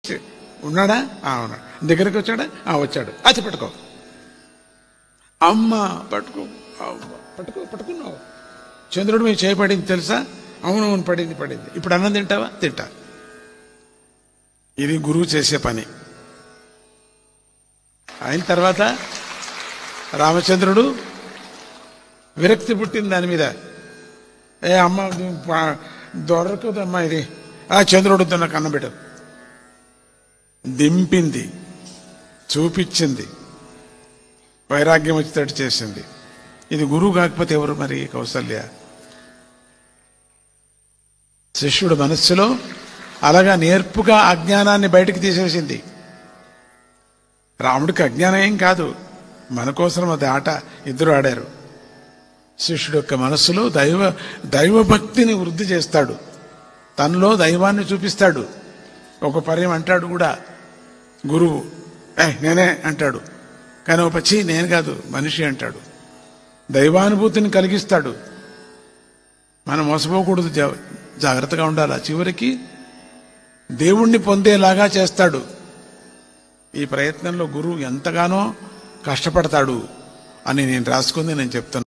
ఉన్నాడా ఆ, ఉన్నాడు దగ్గరికి వచ్చాడా ఆ వచ్చాడు అతి పట్టుకో అమ్మ పట్టుకో అమ్మ, పట్టుకో పట్టుకున్నావు చంద్రుడి మీద చేయబడింది తెలుసా అవునవును పడింది పడింది ఇప్పుడు అన్నం తింటావా తింటా ఇది గురువు చేసే పని అయిన తర్వాత రామచంద్రుడు విరక్తి పుట్టింది దాని మీద ఏ అమ్మ ఇది పా- దొరకదమ్మా ఇది ఆ చంద్రుడు తిన్న కన్నబిడ్డ దింపింది చూపించింది వైరాగ్యం వచ్చేటట్టు చేసింది ఇది గురువు కాకపోతే ఎవరు మరి కౌసల్య శిష్యుడు మనస్సులో అలాగా నేర్పుగా అజ్ఞానాన్ని బయటికి తీసేసింది రాముడికి అజ్ఞానం ఏం కాదు మన కోసం అది ఆట ఇద్దరు ఆడారు శిష్యుడు యొక్క మనస్సులో దైవ దైవభక్తిని వృద్ధి చేస్తాడు తనలో దైవాన్ని చూపిస్తాడు ఒక పర్యం అంటాడు కూడా గురువు ఏ నేనే అంటాడు కానీ ఒక పచ్చి నేను కాదు మనిషి అంటాడు దైవానుభూతిని కలిగిస్తాడు మనం మోసపోకూడదు జా- జాగ్రత్తగా ఉండాలి చివరికి దేవుణ్ణి పొందేలాగా చేస్తాడు ఈ ప్రయత్నంలో గురువు ఎంతగానో కష్టపడతాడు అని నేను రాసుకుంది నేను చెప్తాను